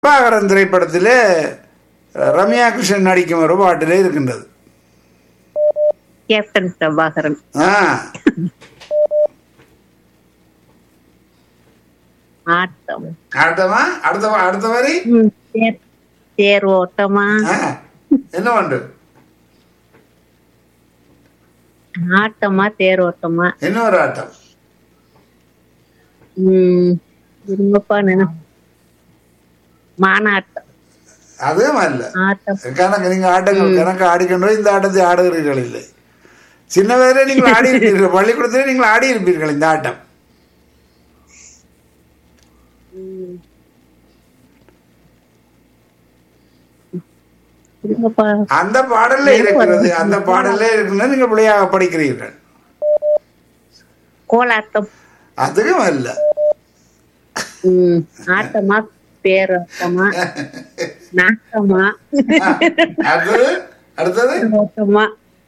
பிரபாகரன் திரைப்படத்திலே ரம்யா கிருஷ்ணன் நடிக்கும் ஒரு பாட்டிலே இருக்கின்றது கேப்டன் பிரபாகரன் ஆ ஆட்டம் அடுத்தமா அடுத்த வா- அடுத்த வரி ம், தேர் தேர் ஓட்டமா ஆ, என்ன பண்ற ஆட்டமா தேர் ஓட்டமா என்ன ஒரு ஆட்டம் ம் இருங்கப்பா நினை மானாட்டம் அதுவும் அல்ல ஆட்டம் கணக்கு நீங்க ஆட்டங்கள் கணக்கு ஆடிக்கொண்டு இந்த ஆட்டத்தை ஆடுகிறீர்கள் இல்லை சின்ன வயதில் நீங்கள் ஆடி இருப்பீர்கள் பள்ளிக்கூடத்திலே நீங்கள் ஆடி இருப்பீர்கள் இந்த ஆட்டம் இருங்கப்பா அந்த பாடல்ல இருக்கிறது அந்த பாடல்ல இருக்கிறது நீங்க பிள்ளையாக படிக்கிறீர்கள் கோலாட்டம் அதுவும் அல்ல ம் ஆட்டமா பேரோட்டமா நாட்டமா அடுத்தது அடுத்தது ஓட்டமா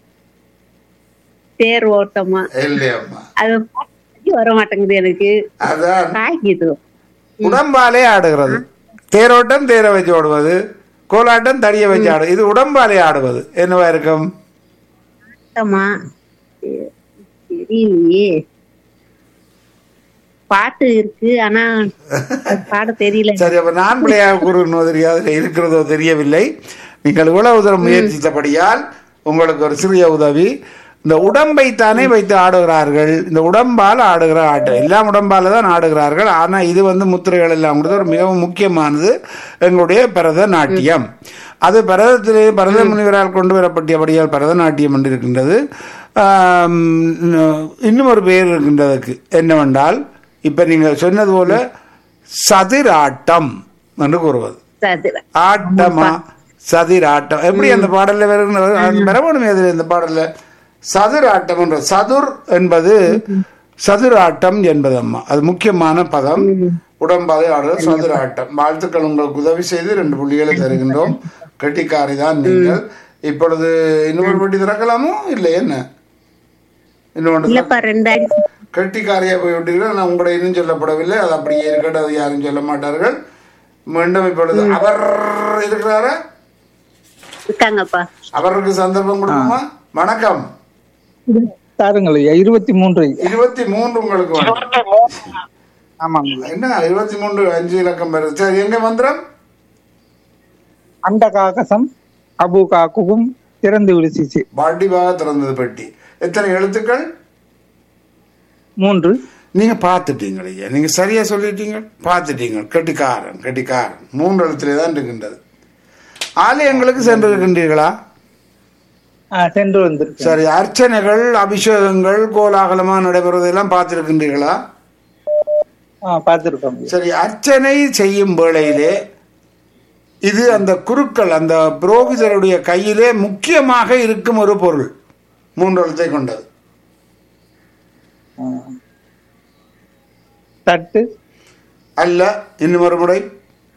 தேர் ஓட்டமா இல்லையம்மா அது பாட்டு வர மாட்டேங்குது எனக்கு அதான் காய்க்குது உடம்பாலே ஆடுகிறது தேரோட்டம் தேரை வச்சு ஆடுவது கோலாட்டம் தடியை வச்சு ஆடுவது இது உடம்பாலே ஆடுவது என்னவா இருக்கும் ஆட்டமா தெ- தெரியலையே பாட்டு இருக்கு ஆனா அது பாட தெரியல சரி அப்ப நான் பிள்ளையாக கூறுவது அதில் இருக்கிறதோ தெரியவில்லை நீங்கள் இவ்வளவு தூரம் முயற்சித்தபடியால் உங்களுக்கு ஒரு சிறிய உதவி இந்த உடம்பை தானே வைத்து ஆடுகிறார்கள் இந்த உடம்பால் ஆடுகிற ஆட்டம் எல்லாம் உடம்பால தான் ஆடுகிறார்கள் ஆனா இது வந்து முத்திரைகள் எல்லாம் கொடுத்து ஒரு மிகவும் முக்கியமானது எங்களுடைய பரதநாட்டியம் அது பரதத்திலே பரத முனிவரால் கொண்டு வரப்பட்டபடியால் பரதநாட்டியம் என்று இருக்கின்றது ஆம், இன்னும் ஒரு பெயர் இருக்கின்றதுக்கு என்னவென்றால் இப்ப நீங்க சொன்னது போல சதிராட்டம் என்று கூறுவது சதுர ஆட்டமா சதிராட்டம் எப்படி அந்த பாடல்ல வருகின்றது வரவணும் எது இந்த பாடல்ல சதுராட்டம் என்ற சதுர் என்பது சதுராட்டம் என்பது அம்மா அது முக்கியமான பதம் உடம்பாதை ஆடுறது சதுராட்டம் வாழ்த்துக்கள் உங்களுக்கு உதவி செய்து ரெண்டு புள்ளிகளை தருகின்றோம் கெட்டிக்காரி தான் நீங்கள் இப்பொழுது இன்னொரு பெட்டி திறக்கலாமோ இல்லை என்ன இன்னொன்று இல்லப்பா ரெண்டு அடி கெட்டிக்காரியா போய் விட்டீர்கள் நான் உங்களை இன்னும் சொல்லப்படவில்லை அது அப்படியே இருக்கட்டும் அது யாரும் சொல்ல மாட்டார்கள் மீண்டும் இப்பொழுது அவர் இருக்கிறாரா இருக்காங்கப்பா அவருக்கு சந்தர்ப்பம் கொடுக்குமா வணக்கம் தாருங்கள் ஐயா இருபத்தி மூன்று ஐயா. இருபத்தி மூன்று உங்களுக்கு வேண்டும் ஆமாங்க ஐயா. என்ன இருபத்தி மூன்று அஞ்சு இலக்கம் வருது சரி எங்க மந்திரம் அண்ட காகசம் அபு காக்குகும் திறந்து விடுச்சிச்சு பாட்டிவாக திறந்தது பெட்டி எத்தனை எழுத்துக்கள் மூன்று நீங்க பார்த்துட்டீங்க ஐயா நீங்க சரியா சொல்லிட்டீங்க பார்த்துட்டீங்க கெட்டிக்காரன் கெட்டிக்காரன் மூன்று எழுத்திலே தான் இருக்கின்றது ஆலயங்களுக்கு சென்றிருக்கின்றீர்களா ஆ, சென்று வந்திருக்கேன் சரி அர்ச்சனைகள் அபிஷேகங்கள் கோலாகலமா நடைபெறுவதெல்லாம் பார்த்திருக்கின்றீர்களா ஆ பார்த்திருக்கோம் ஐயா. சரி அர்ச்சனை செய்யும் வேளையிலே இது அந்த குருக்கள் அந்த புரோகிதருடைய கையிலே முக்கியமாக இருக்கும் ஒரு பொருள் மூன்று எழுத்தை கொண்டது ஆ. தட்டு அல்ல இன்னும் ஒரு முறை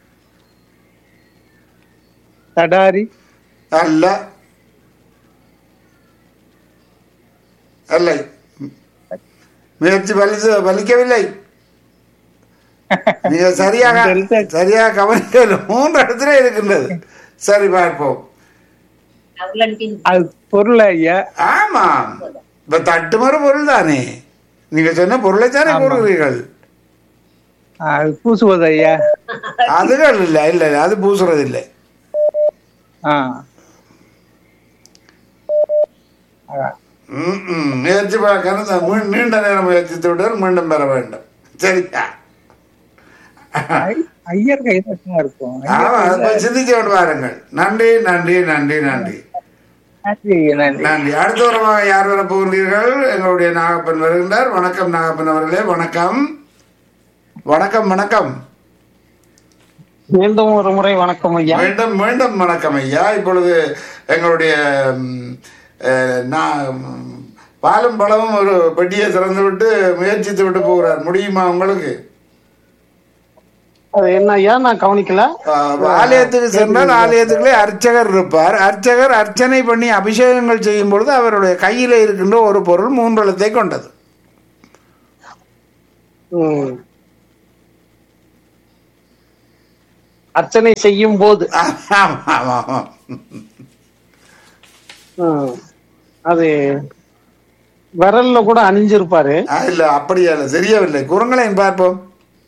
தடாரி அல்ல அல்ல முயற்சி பலிச்சு பலிக்கவில்லை நீங்க சரியாக சரியாக கவனிக்கல மூன்று இடத்துல இருக்கின்றது சரி பார்ப்போம் அது பொருள் ஐயா ஆமாம் இப்ப தட்டுமறு பொருள் தானே நீங்க சொன்ன பொருளை தானே கூறுகிறீர்கள் ஆ, அது பூசுவது ஐயா அதுகள் இல்ல இல்ல இல்ல, அது பூசுறது இல்லை ஆ ஆ. ம், ம். முயற்சி பார்க்கணும் தான். மீ- நீண்ட நேரம் முயற்சித்து விட்டால் மீண்டும் பெற வேண்டும் சரியா ஐ- ஐயர் கைதட்டுமா இருக்கும் ஆமா அது போய் சிந்திச்சு கொண்டு வாருங்கள் நன்றி நன்றி நன்றி நன்றி நன்றி ஐயா, நன்றி நன்றி அடுத்த வாரமாக யார் வர போகின்றீர்கள் எங்களுடைய நாகப்பன் வருகின்றார் வணக்கம் நாகப்பன் அவர்களே வணக்கம் வணக்கம் வணக்கம் மீண்டும் ஒரு முறை வணக்கம் ஐயா மீண்டும் மீண்டும் வணக்கம் ஐயா இப்பொழுது எங்களுடைய ம், அஹ், நான் ம், பாலும் பழமும் ஒரு பெட்டியை திறந்து விட்டு முயற்சித்து விட்டு போகிறார் முடியுமா உங்களுக்கு அது என்ன ஐயா நான் கவனிக்கல அஹ், ஆலயத்துக்கு சென்றால் ஆலயத்துக்குள்ளே அர்ச்சகர் இருப்பார் அர்ச்சகர் அர்ச்சனை பண்ணி அபிஷேகங்கள் செய்யும் பொழுது அவருடைய கையில இருக்கின்ற ஒரு பொருள் மூன்று எழுத்தை கொண்டது ம். அர்ச்சனை செய்யும் போது ஆமா, ஆமா, ஆமா. ம். அது விரல்ல கூட அணிஞ்சிருப்பாரு ஆ, இல்ல அப்படியா இல்ல தெரியவில்லை குரங்களையும் பார்ப்போம்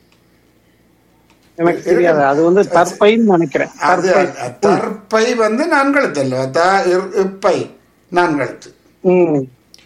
எனக்கு தெரியாது அது வந்து தற்பைன்னு நினைக்கிறேன் அது தற்பை வந்து நான்கழுத்து அல்லவா த இர்- இப்பை நான்கழுத்து ம்.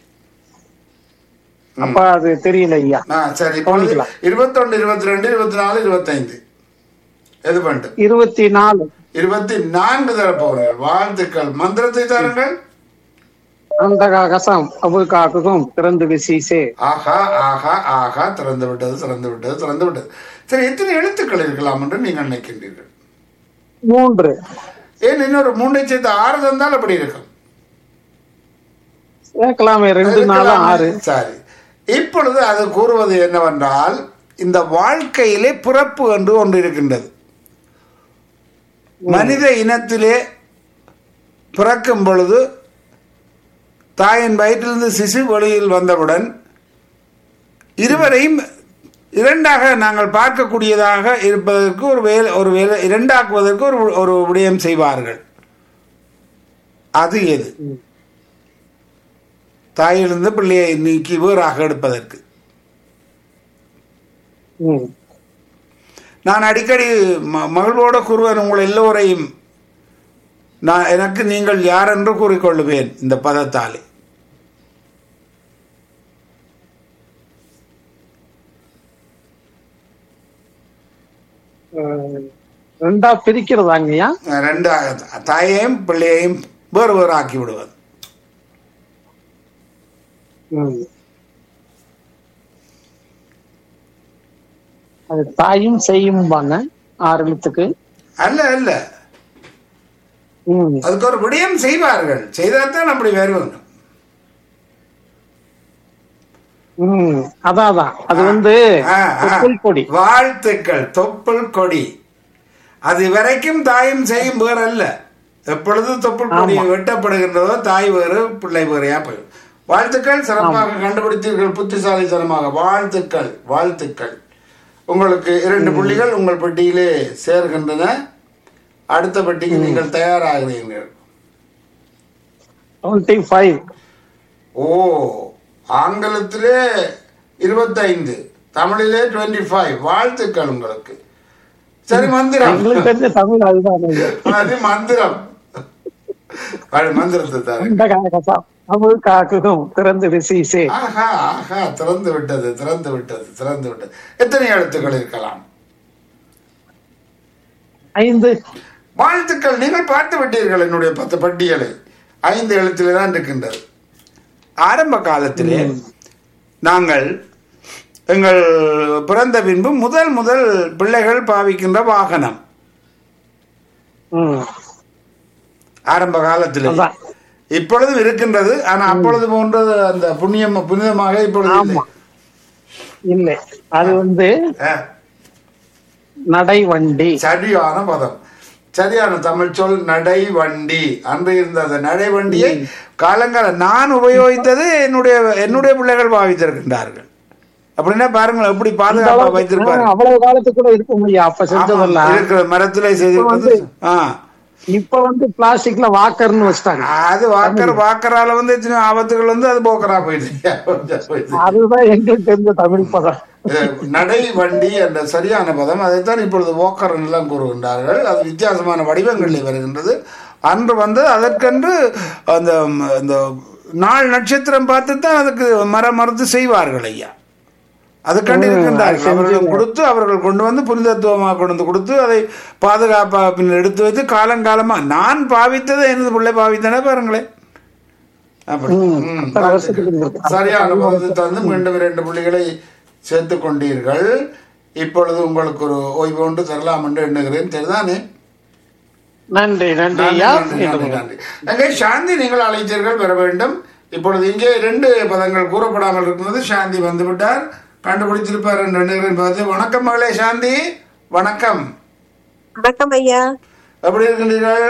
அப்ப அது தெரியல ஐயா ஆ சரி கவனிக்கலாம். இருபத்தொன்னு இருபத்தி ரெண்டு இருபத்தி நாலு இருபத்தைந்து எது பண்ணு இருபத்தி நாலு இருபத்தி நான்கு தரப்பவர்கள் வாழ்த்துக்கள் மந்திரத்தை தாருங்கள் அந்த கசம் அபு காக்கும் திறந்து விசீசே ஆஹா ஆஹா ஆஹா திறந்து விட்டது திறந்து விட்டது திறந்து விட்டது சரி எத்தனை எழுத்துக்கள் இருக்கலாம் என்று நீங்கள் நினைக்கின்றீர்கள் மூன்று ஏன் இன்னொரு மூன்றை சேர்த்து ஆறு தந்தால் அப்படி இருக்கும் சேர்க்கலாமே ரெண்டு நாலு ஆறு சரி இப்பொழுது அது கூறுவது என்னவென்றால் இந்த வாழ்க்கையிலே பிறப்பு என்று ஒன்று இருக்கின்றது மனித இனத்திலே பிறக்கும் பொழுது தாயின் வயிற்றிலிருந்து சிசு வெளியில் வந்தவுடன் இருவரையும் இரண்டாக நாங்கள் பார்க்கக்கூடியதாக இருப்பதற்கு ஒரு வேலை ஒரு வேலை இரண்டாக்குவதற்கு ஒரு ஒரு விடயம் செய்வார்கள் அது எது தாயிலிருந்து பிள்ளையை நீக்கி வேறாக எடுப்பதற்கு ம். நான் அடிக்கடி ம- மகிழ்வோட கூறுவேன் உங்கள் எல்லோரையும் நான் எனக்கு நீங்கள் யார் என்று கூறிக்கொள்ளுவேன் இந்த பதத்தாலே அஹ், ரெண்டா பிரிக்கிறதாங்கய்யா ரெண்டு தாயையும் பிள்ளையையும் வேறு வேறு ஆக்கி விடுவது ம். அது தாயும் செய்யும்பாங்க ஆரம்பத்துக்கு அல்ல அல்ல ம். அதுக்கு ஒரு விடயம் செய்வார்கள் செய்தால் தான் அப்படி வருவாங்க ம். அதான் அதான் அது வந்து ஆ, ஆ. தொப்புள் கொடி வாழ்த்துக்கள் தொப்புள் கொடி அது வரைக்கும் தாயும் செய்யும் வேறு அல்ல எப்பொழுது தொப்புள் கொடி வெட்டப்படுகின்றதோ தாய் வேறு பிள்ளை வேறையா போயிடும் வாழ்த்துக்கள் சிறப்பாக கண்டுபிடித்தீர்கள் புத்திசாலித்தனமாக வாழ்த்துக்கள் வாழ்த்துக்கள் உங்களுக்கு இரண்டு புள்ளிகள் உங்கள் பெட்டியிலே சேர்கின்றன அடுத்த பெட்டிக்கு நீங்கள் தயாராகிறீர்கள் டுவெண்ட்டி ஃபைவ் ஓ ஆங்கிலத்திலே இருபத்தைந்து தமிழிலே டுவெண்ட்டி ஃபைவ் வாழ்த்துக்கள் உங்களுக்கு சரி மந்திரம் எங்களுக்கு தெரிஞ்ச தமிழ் அதுதான் ஐயா. அது மந்திரம் அது மந்திரத்தை தாரு அந்த காகசம் தமிழ் காக்கும் திறந்து விசீசே ஆஹா ஆஹா திறந்து விட்டது திறந்து விட்டது திறந்து விட்டது எத்தனை எழுத்துக்கள் இருக்கலாம் ஐந்து வாழ்த்துக்கள் நீங்கள் பார்த்து விட்டீர்கள் என்னுடைய பத்து பட்டியலை ஐந்து எழுத்திலே தான் இருக்கின்றது ஆரம்ப காலத்திலே நாங்கள் எங்கள் பிறந்த பின்பு முதல் முதல் பிள்ளைகள் பாவிக்கின்ற வாகனம் ம். ஆரம்ப காலத்தில் அதான் இப்பொழுதும் இருக்கின்றது ஆனா அப்பொழுது போன்றது அந்த புண்ணியம் புனிதமாக இப்பொழுது இல்லை. ஆமா இல்லை அது வந்து ஆ, நடை வண்டி சரியான பதம் சரியான தமிழ் சொல் நடை வண்டி அன்று இருந்த அந்த நடை வண்டியை காலங்கால நான் உபயோகித்தது என்னுடைய என்னுடைய பிள்ளைகள் பாவித்திருக்கின்றார்கள் அப்படின்னா பாருங்கள் எப்படி பாதுகாப்பா வைத்திருப்பாரு ஆ, அவ்வளவு காலத்துக்கு கூட இருக்கும் ஐயா அப்ப செஞ்சதெல்லாம் இருக்கிற மரத்துல செய்திருக்கிறது ஆ இப்ப வந்து பிளாஸ்டிக்ல வாக்கர்னு வச்சிட்டாங்க அது வாக்கர் வாக்கரால வந்து எத்தனை ஆபத்துகள் வந்து அது போக்கரா போயிடுச்சு போயிடுச்சு அதுதான் எங்களுக்கு தெரிஞ்ச தமிழ் பதம் அஹ் நடை வண்டி என்ற சரியான பதம் அதைத்தான் இப்பொழுது ஓக்கர் எல்லாம் கூறுகின்றார்கள் அது வித்தியாசமான வடிவங்களில் வருகின்றது அன்று வந்து அதற்கென்று அந்த ம், அந்த நாள் நட்சத்திரம் பார்த்து தான் அதுக்கு மர மறுத்து செய்வார்கள் ஐயா அது கண்டு இருக்கின்றார்கள் அவர்கள் கொடுத்து அவர்கள் கொண்டு வந்து புனிதத்துவமாக கொண்டு வந்து கொடுத்து அதை பாதுகாப்பாக பின் எடுத்து வைத்து காலங்காலமா நான் பாவித்ததை எனது பிள்ளை பாவித்தன பாருங்களேன் அப்படி ம், அத்தனை வருஷத்துக்கு இருக்கு. சரியான பதத்தை தந்து மீண்டும் இரண்டு புள்ளிகளை சேர்த்து கொண்டீர்கள் இப்பொழுது உங்களுக்கு ஒரு ஓய்வு ஒன்று தரலாம் என்று எண்ணுகிறேன் சரிதானே நன்றி நன்றி நன்றி, ஐயா நன்றி, நன்றி, நன்றி. அங்கே சாந்தி நீங்கள் அழைத்தீர்கள் பெற வேண்டும் இப்பொழுது இங்கே இரண்டு பதங்கள் கூறப்படாமல் இருக்கிறது சாந்தி வந்துவிட்டார் கண்டுபிடிச்சிருப்பார் என்று எண்ணுகிறேன் பார்த்து வணக்கம் மகளே சாந்தி வணக்கம் வணக்கம் ஐயா எப்படி இருக்கின்றீர்கள்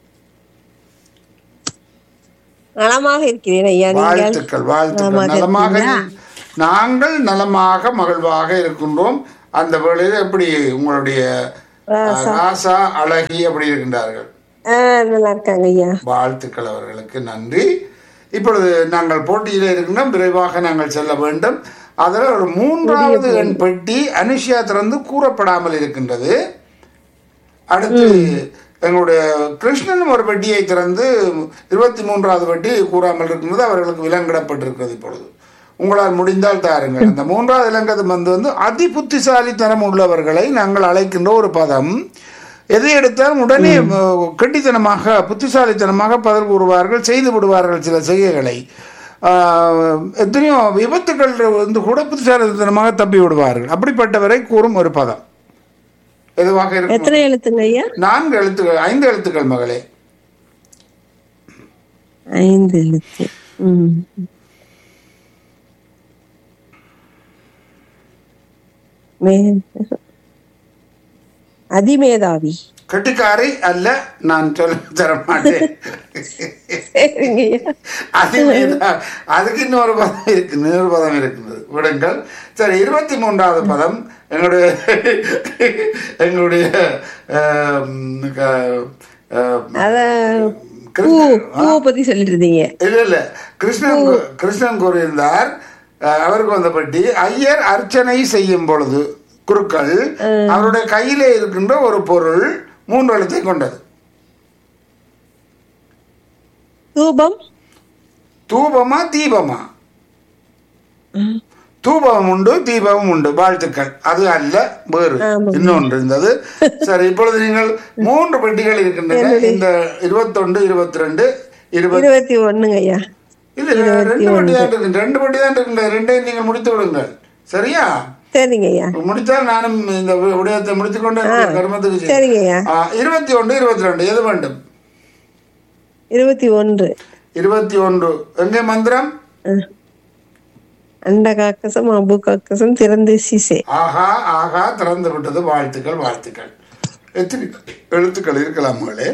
நலமாக இருக்கிறேன் ஐயா நீங்கள் வாழ்த்துக்கள் வாழ்த்துக்கள் நலமாக நலமாக இருக்கீங்களா? நாங்கள் நலமாக மகிழ்வாக இருக்கின்றோம் அந்த வேளையில் எப்படி உங்களுடைய ராசா அழகி அப்படி இருக்கின்றார்கள் ஆ, நல்லா இருக்காங்க ஐயா வாழ்த்துக்கள் அவர்களுக்கு நன்றி இப்பொழுது நாங்கள் போட்டியில இருக்கின்றோம் விரைவாக நாங்கள் செல்ல வேண்டும் அதில் ஒரு மூன்றாவது எண் பெட்டி அனுஷியா திறந்து கூறப்படாமல் இருக்கின்றது அடுத்து எங்களுடைய கிருஷ்ணன் ஒரு பெட்டியை திறந்து இருபத்தி மூன்றாவது பெட்டி கூறாமல் இருக்கின்றது அவர்களுக்கு விலங்கிடப்பட்டிருக்கிறது இப்பொழுது உங்களால் முடிந்தால் தாருங்கள் அந்த மூன்றாவது இலங்கது வந்து வந்து அதி புத்திசாலித்தனம் உள்ளவர்களை நாங்கள் அழைக்கின்ற ஒரு பதம் எதை எடுத்தாலும் உடனே அஹ், கெட்டித்தனமாக புத்திசாலித்தனமாக பதில் கூறுவார்கள் செய்து விடுவார்கள் சில செய்கைகளை ஆஹ், எத்தனையோ விபத்துகள் வந்து கூட புத்திசாலித்தனமாக தப்பி விடுவார்கள் அப்படிப்பட்டவரை கூறும் ஒரு பதம் எதுவாக இருக்கும் எத்தனை எழுத்துங்க ஐயா நான்கு எழுத்துக்கள் ஐந்து எழுத்துக்கள் மகளே ஐந்து எழுத்து ம். மே- அதிமேதாவி கட்டிக்காரை அல்ல நான் சொல்ல தர மாட்டேன் சரிங்க ஐயா அதுதான் அதுக்கு இன்னொரு பதம் இருக்கு இன்னொரு பதம் இருக்குது விடுங்கள் சரி இருபத்தி மூன்றாவது பதம் எங்களுடைய எங்களுடைய ஆம், க- ஆம், அத பூ கிருஷ்ணன் பூவை பத்தி சொல்லிட்டு இருந்தீங்க இல்ல இல்ல கிருஷ்ணன் கூ- கிருஷ்ணன் கூறியிருந்தார் அஹ், அவருக்கு வந்த பட்டி ஐயர் அர்ச்சனை செய்யும் பொழுது குருக்கள் அவருடைய கையிலே இருக்கின்ற ஒரு பொருள் மூன்று எழுத்தை கொண்டது தூபம் தூபமா தீபமா தூபம் உண்டு தீபமும் உண்டு வாழ்த்துக்கள் அது அல்ல வேறு ஆமாம். இன்னொன்று இருந்தது சரி இப்பொழுது நீங்கள் மூன்று பெட்டிகள் இருக்கின்றன இந்த இருபத்தொன்று இருபத்தி ரெண்டு இருபத்தி இருபத்தி ஒண்ணுங்க ஐயா இல்ல இல்ல, ரெண்டு பெட்டி தான் இருக்கு ரெண்டு பெட்டி தான் இருக்கு ரெண்டையும் நீங்கள் முடித்து விடுங்கள் சரியா சரிங்க ஐயா முடித்தால் நானும் இந்த வி- விடயத்தை முடித்துக்கொண்டு என்னுடைய கர்மத்துக்கு செல்வேன். சரிங்க ஐயா ஆ, இருபத்தி ஒன்று இருபத்தி ரெண்டு எது வேண்டும் இருபத்தி ஒன்று இருபத்தி ஒன்று எங்கே மந்திரம் அஹ். அண்ட காக்கசம் அபு காக்கசம் திறந்து சிசே ஆஹா ஆஹா திறந்து விட்டது வாழ்த்துக்கள் வாழ்த்துக்கள் எத்தனை எழுத்துக்கள் இருக்கலாம் மகளே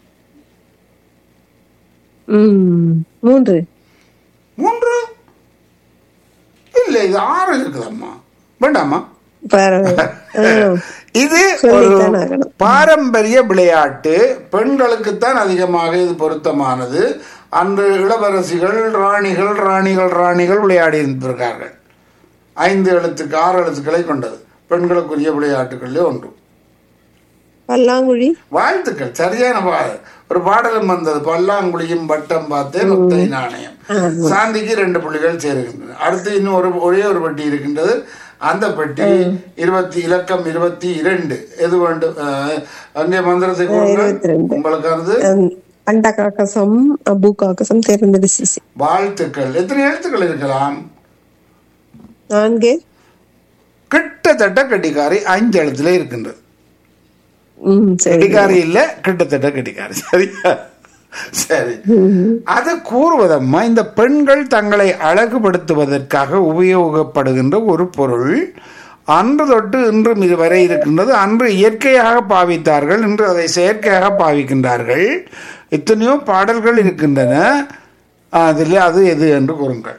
ம் மூன்று மூன்று இல்லை இது ஆறு இருக்குதம்மா வேண்டாமா பரவாயில்ல ஆ. இது ஒரு சொல்லித்தான் ஆகணும். பாரம்பரிய விளையாட்டு பெண்களுக்குத்தான் அதிகமாக இது பொருத்தமானது அன்று இளவரசிகள் ராணிகள் ராணிகள் ராணிகள் விளையாடி இருந்திருக்கார்கள் ஐந்து எழுத்துக்கு ஆறு எழுத்துக்களை கொண்டது பெண்களுக்குரிய விளையாட்டுகளிலே ஒன்று பல்லாங்குழி வாழ்த்துக்கள் சரியான பாடல் ஒரு பாடலும் வந்தது பல்லாங்குழியும் வட்டம் பார்த்தே முத்தை நாணயம் சாந்திக்கு ரெண்டு புள்ளிகள் சேருகின்றன அடுத்து இன்னும் ஒரு ஒரே ஒரு பெட்டி இருக்கின்றது அந்த பெட்டி இருபத்தி இலக்கம் இருபத்தி இரண்டு எது வேண்டும் அஹ், அங்கே மந்திரத்தை கூறுங்கள். இருபத்தி ரெண்டு. உங்களுக்கானது அம், அண்ட காக்கசம் அபு காக்கசம் திறந்து சிசே வாழ்த்துக்கள் எத்தனை எழுத்துக்கள் இருக்கலாம் நான்கு கிட்டத்தட்ட கட்டிக்காரி அஞ்சு எழுத்துல இருக்கின்றது ம் சரி கெட்டிக்காரி இல்ல கிட்டத்தட்ட கெட்டிக்காரி சரியா சரி அது கூறுவதம்மா இந்த பெண்கள் தங்களை அழகுபடுத்துவதற்காக உபயோகப்படுகின்ற ஒரு பொருள் அன்று தொட்டு இன்றும் இதுவரை இருக்கின்றது அன்று இயற்கையாக பாவித்தார்கள் இன்று அதை செயற்கையாக பாவிக்கின்றார்கள் எத்தனையோ பாடல்கள் இருக்கின்றன அதில் அது எது என்று கூறுங்கள்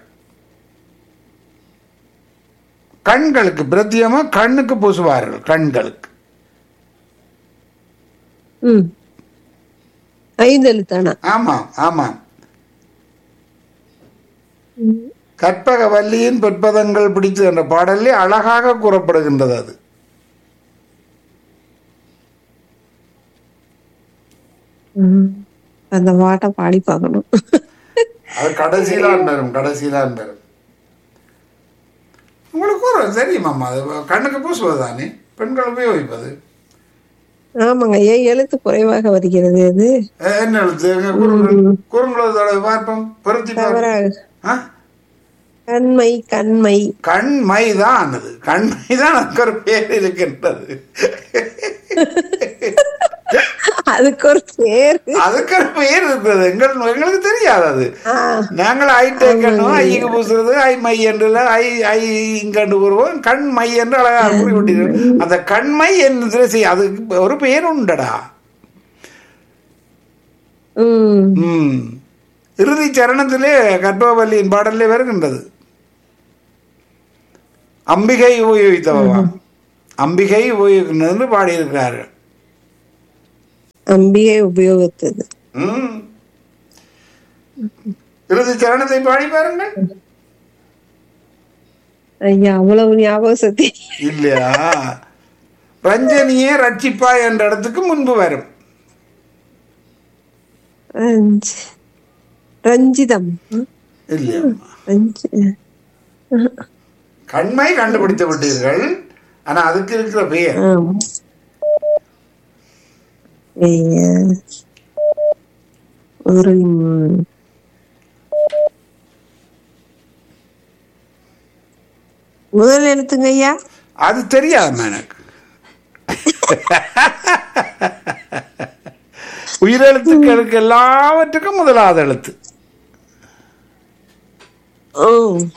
கண்களுக்கு பிரத்தியமா கண்ணுக்கு பூசுவார்கள் கண்களுக்கு ம் ஐந்து எழுத்தானா ஆமாம் ஆமாம் கற்பக வல்லியின் பொற்பதங்கள் பிடித்து என்ற பாடலில் அழகாக கூறப்படுகின்றது அது ம். அந்த பாட்டை பாடி பார்க்கணும் அது கடைசியிலான் வரும் கடைசியிலான் வரும் உங்களுக்கு ஒரு தெரியுமாம்மா அது கண்ணுக்கு பூசுவது தானே பெண்கள் உபயோகிப்பது ஆமாங்க ஏன் எழுத்து குறைவாக வருகிறது அது அஹ் என்ன எழுத்து எங்க கூறுங்கள் கூறுங்களோட பார்ப்போம் பொருத்தி பார்ப்போம் தவறாக ஆ? கண்மை கண்மை கண்மை தான் அது கண்மை தான் அதுக்கு ஒரு பேர் இருக்கின்றது அதுக்கு ஒரு பேர் அதுக்கு ஒரு பேர் இருக்கிறது எங்கள் எங்களுக்கு தெரியாது அது ஆ, நாங்கள் ஐ டேக்கணும் ஐக்கு பூசுறது ஐ மை என்று ஐ ஐ இங்கண்டு கூறுவோம் கண் மை என்று அழகாக குறிப்பிட்டீர்கள் அந்த கண்மை என்று செய் அதுக்கு ஒரு பேர் உண்டடா ம் ம் இறுதி சரணத்திலே கற்பவல்லியின் பாடலிலே வருகின்றது அம்பிகை உபயோகித்தவா அம்பிகை உபயோகிக்கின்றது என்று பாடியிருக்கிறார்கள் அம்பிகை உபயோகித்தது ம். இறுதி சரணத்தை பாடி பாருங்கள் ஐயா அவ்வளவு ஞாபக சக்தி இல்லையா ரஞ்சனியே ரட்சிப்பா என்ற இடத்துக்கு முன்பு வரும் ரஞ்சி- ரஞ்சிதம் இல்லையா ரஞ்சி கண்மை கண்டுபிடித்து விட்டீர்கள் ஆனா அதுக்கு இருக்கிற பெயர் ஆமா. ஐயா. ஒரு ம், முதல் எழுத்துங்க ஐயா அது தெரியாதும்மா எனக்கு உயிரெழுத்துக்களுக்கு எல்லாவற்றுக்கும் முதலாவது எழுத்து ஓ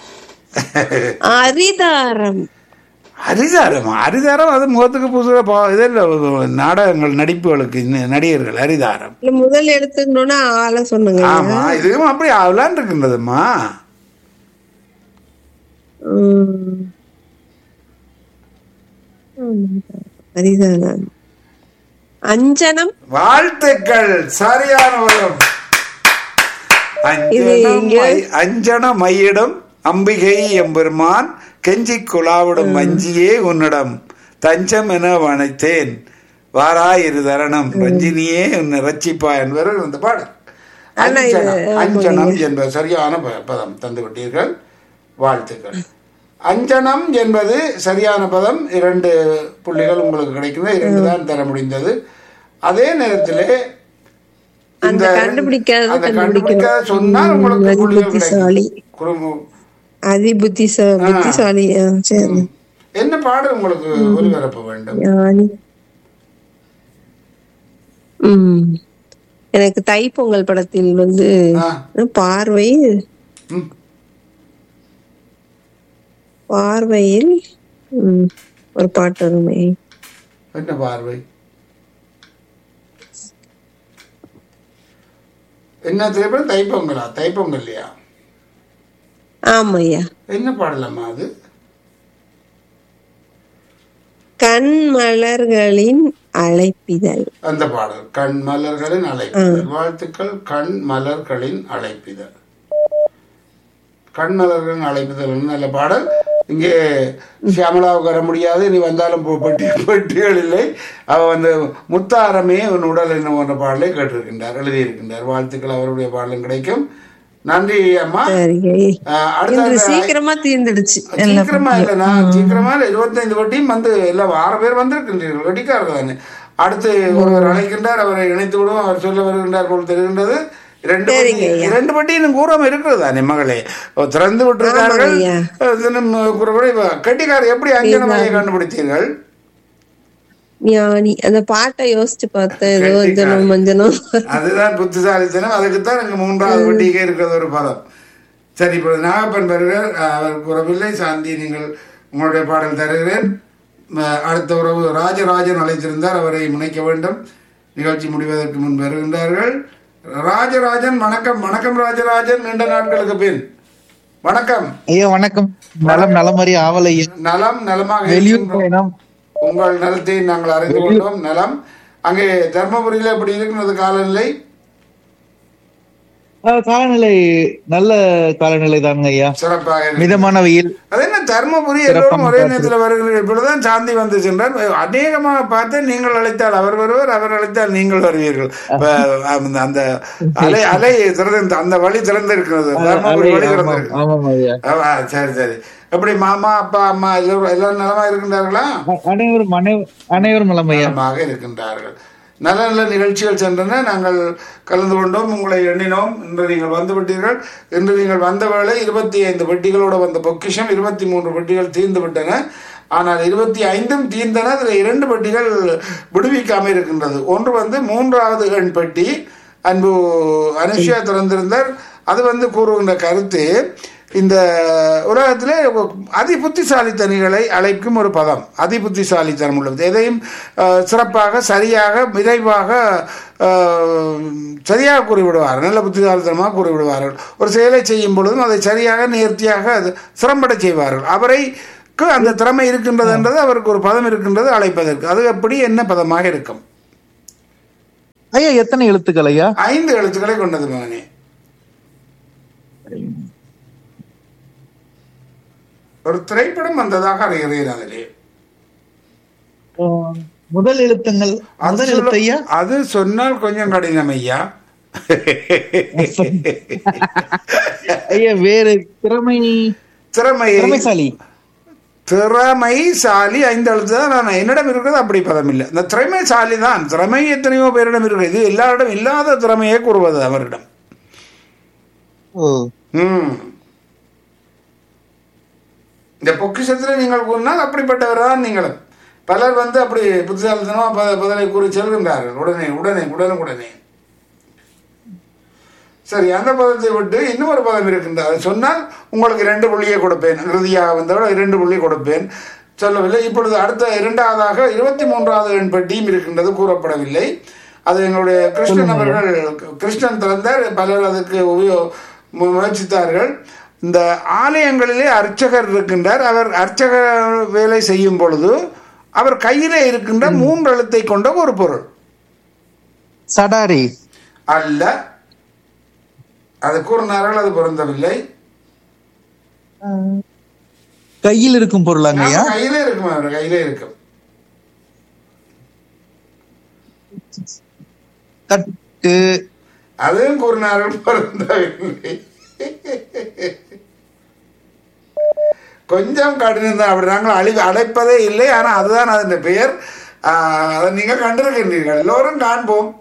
அரிதாரம் அரிதாரம் அரிதாரம் அது முகத்துக்கு புதுசாக இதில் நாடகங்கள் நடிப்புகளுக்கு இன்ன- நடிகர்கள் அரிதாரம் இல்ல முதல் எழுத்துக்கணும்னா ஆள சொன்னங்க ஆமா இதுவும் அப்படி ஆகலான் இருக்கின்றதும்மா ம். ஆமா. அரிதாரம் அஞ்சனம் வாழ்த்துக்கள் சரியான வரும் இது அஞ்சனம் இங்க- மை- அஞ்சன மையிடம் அம்பிகை எம்பெருமான் கெஞ்சி குழாவிடும் வஞ்சியே உன்னிடம் தஞ்சம் என வனைத்தேன் வாராய் இரு தரணம் ரஞ்சினியே உன்னை ரட்சிப்பா என்பவர் இந்த பாடல் ஆனா இது- அஞ்சனம் அஞ்சனம் என்பது சரியான ப- பதம் தந்து விட்டீர்கள் வாழ்த்துக்கள் அஞ்சனம் என்பது சரியான பதம் இரண்டு புள்ளிகள் உங்களுக்கு கிடைக்கிறது இரண்டு தான் தர முடிந்தது அதே நேரத்திலே அந்த கண்டுபிடிக்காதது அந்த கண்டுபிடிக்கணும். கண்டுபிடிக்காத சொன்னால் உங்களுக்கு அது புள்ளிகள் புத்திசாலி. கிடைக்கும் குறும்பு- அதி புத்திசா புத்திசாலி ஆ, சரி என்ன பாடல் உங்களுக்கு ஒலிபரப்ப வேண்டும் ஞானி ம் எனக்கு தைப்பொங்கல் படத்தில் வந்து ஆ. பார்வை ம். பார்வையில் ம், ஒரு பாட்டு வருமே என்ன பார்வை என்ன திரைப்படம் தைப்பொங்கலா தைப்பொங்கல் இல்லையா ஆமையா என்ன பாடலாமா அது கண் மலர்களின் அழைப்பிதழ் அந்த பாடல் கண் மலர்களின் அழைப்பிதழ் வாழ்த்துக்கள் கண் மலர்களின் அழைப்பிதழ் கண் மலர்களின் அழைப்பிதழ் நல்ல பாடல் இங்கே சியாமலாவுக்கு வர முடியாது நீ வந்தாலும் போ- பெட்டி பெட்டிகள் இல்லை அவ வந்து முத்தாரமே உன் உடல் என்ன போன்ற பாடலை கேட்டிருக்கின்றார் எழுதியிருக்கின்றார் வாழ்த்துக்கள் அவருடைய பாடலும் கிடைக்கும் நன்றி அம்மா சரிங்க அஹ், அடுத்த இன்று அந்த- சீக்கிரமா தீர்ந்துடுச்சு எல்லாம் சீக்கிரமா இல்லைண்ணா சீக்கிரமா இல்லை இருபத்தைந்து வட்டியும் வந்து எல்லாம் ஆறு பேர் வந்திருக்கின்றீர்கள் வெட்டிக்காரர்கள் தானே அடுத்து ஒருவர் அழைக்கின்றார் அவரை இணைத்து விடுவோம் அவர் சொல்ல வருகின்றார் போல் தெரிகின்றது இரண்டு சரிங்க வட்டி இரண்டு வட்டி இன்னும் கூறாம இருக்கிறது தானே மகளே ஓ, திறந்து விட்டிருக்கார்கள் ஆமாங்க ஐயா. அஹ், இன்னும் கூறப்படி, இப்ப கட்டிக்காரர் எப்படி அஞ்சனமையை கண்டுபிடித்தீர்கள் ஞானி அந்த பாட்டை யோசிச்சு பார்த்தேன் ஏதோ கெட்டிக்காரி. அஞ்சனம் மஞ்சனம் அதுதான் புத்திசாலித்தனம் அதுக்குத்தான் இங்க மூன்றாவது வட்டிக்கே இருக்கிறது ஒரு பதம் சரி இப்போ நாகப்பன் வருகிறார் அவர் கூறவில்லை சாந்தி நீங்கள் உங்களுடைய பாடல் தருகிறேன் ம- அடுத்த உறவு ராஜராஜன் அழைத்திருந்தார் அவரை முனைக்க வேண்டும் நிகழ்ச்சி முடிவதற்கு முன் வருகின்றார்கள் ராஜராஜன் வணக்கம் வணக்கம் ராஜராஜன் நீண்ட நாட்களுக்கு பின் வணக்கம் ஐயா வணக்கம் நலம் நலமறி ஆவல் ஐயா நலம் நலமாக வெளியூர் இருக்கின்றோம். பயணம் உங்கள் நலத்தை நாங்கள் அறிந்து கொண்டோம் நலம் அங்கே தர்மபுரியில எப்படி இருக்கிறது காலநிலை ஆ, காலநிலை நல்ல காலநிலை தாங்க ஐயா சிறப்பாக இருக்கிறது. மிதமான வெயில் அது என்ன தர்மபுரி எல்லோரும் ஒரே நேரத்தில் வருகிறீர்கள் இப்பொழுதுதான் சாந்தி வந்து சென்றார் அநேகமாக பார்த்து நீங்கள் அழைத்தால் அவர் வருவார் அவர் அழைத்தால் நீங்கள் வருவீர்கள் இப்ப, அந்த- அந்த அலை அலை திறந்து அந்த வழி திறந்து இருக்கிறது தர்மபுரி வழி திறந்து ஆமாம், ஆமாம் ஐயா ஆ, சரி சரி எப்படி மாமா அப்பா அம்மா எல்லோரும் எல்லாரும் நலமா இருக்கின்றார்களா அ- அனைவரும் அனை- அனைவரும் நலம் ஐயா நலமாக இருக்கின்றார்கள் நல்ல நல்ல நிகழ்ச்சிகள் சென்றன நாங்கள் கலந்து கொண்டோம் உங்களை எண்ணினோம் இன்று நீங்கள் வந்து விட்டீர்கள் இன்று நீங்கள் வந்த வேளை இருபத்தி ஐந்து பெட்டிகளோடு வந்த பொக்கிஷம் இருபத்தி மூன்று பெட்டிகள் தீர்ந்து விட்டன ஆனால் இருபத்தி ஐந்தும் தீர்ந்தன அதில் இரண்டு பெட்டிகள் விடுவிக்காமல் இருக்கின்றது ஒன்று வந்து மூன்றாவது எண் பெட்டி அன்பு அனுஷியா திறந்திருந்தார் அது வந்து கூறுகின்ற கருத்து இந்த உலகத்திலே அதி புத்திசாலித்தனிகளை அழைக்கும் ஒரு பதம் அதி புத்திசாலித்தனம் உள்ளது எதையும் அஹ், சிறப்பாக சரியாக விரைவாக அஹ், சரியாக கூறிவிடுவார்கள் நல்ல புத்திசாலித்தனமாக கூறிவிடுவார்கள் ஒரு செயலை செய்யும் பொழுதும் அதை சரியாக நேர்த்தியாக அது சிரம்பட செய்வார்கள் அவரைக்கு அந்த திறமை இருக்கின்றது என்றது அவருக்கு ஒரு பதம் இருக்கின்றது அழைப்பதற்கு அது எப்படி என்ன பதமாக இருக்கும் ஐயா எத்தனை எழுத்துக்கள் ஐயா ஐந்து எழுத்துக்களை கொண்டது மகனே ஒரு திரைப்படம் வந்ததாக அறிகிறேன் அதிலே ஆஹ், முதல் எழுத்துங்கள் அது முதல் சொல்ல- எழுத்து ஐயா அது சொன்னால் கொஞ்சம் கடினம் ஐயா ஐயா வேறு திறமை திறமை திறமைசாலி திறமைசாலி ஐந்து எழுத்து தான் நான் என்னிடம் இருக்கிறது அப்படி பதம் இல்லை இந்த திறமைசாலி தான் திறமை எத்தனையோ பேரிடம் இருக்கிறது இது எல்லாரிடம் இல்லாத திறமையை கூறுவது அவரிடம் ஓ ம் இந்த பொக்கிஷத்தில் நீங்கள் கூறினால் அப்படிப்பட்டவர் தான் நீங்களும் பலர் வந்து அப்படி புத்திசாலித்தனமாக பத பதிலை கூறி செல்கின்றார்கள் உடனே உடனே உடனுக்குடனே சரி அந்த பதத்தை விட்டு இன்னொரு பதம் இருக்கின்றது அதை சொன்னால் உங்களுக்கு இரண்டு புள்ளியை கொடுப்பேன் இறுதியாக வந்தவரை இரண்டு புள்ளி கொடுப்பேன் சொல்லவில்லை இப்பொழுது அடுத்த இரண்டாவதாக இருபத்தி மூன்றாவது எண் பெட்டியும் இருக்கின்றது கூறப்படவில்லை அது எங்களுடைய கிருஷ்ணன் அவர்கள் கிருஷ்ணன் திறந்தார் பலர் அதுக்கு உபயோ மு- முயற்சித்தார்கள் இந்த ஆலயங்களிலே அர்ச்சகர் இருக்கின்றார் அவர் அர்ச்சக வேலை செய்யும் பொழுது அவர் கையிலே இருக்கின்ற மூன்று எழுத்தை கொண்ட ஒரு பொருள் சடாரி அல்ல அது கூறினார்கள் அது பொருந்தவில்லை கையில் இருக்கும் பொருளாங்க ஐயா ஆமா, கையிலே இருக்கும் அவர் கையிலே இருக்கும் தட்டு அதுவும் கூறினார்கள் பொருந்தவில்லை கொஞ்சம் கடினம் தான் அப்படி நாங்கள் அழி அழைப்பதே இல்லை ஆனால் அதுதான் அதன் பெயர் ஆஹ், அதை நீங்கள் கண்டிருக்கின்றீர்கள் எல்லோரும் காண்போம்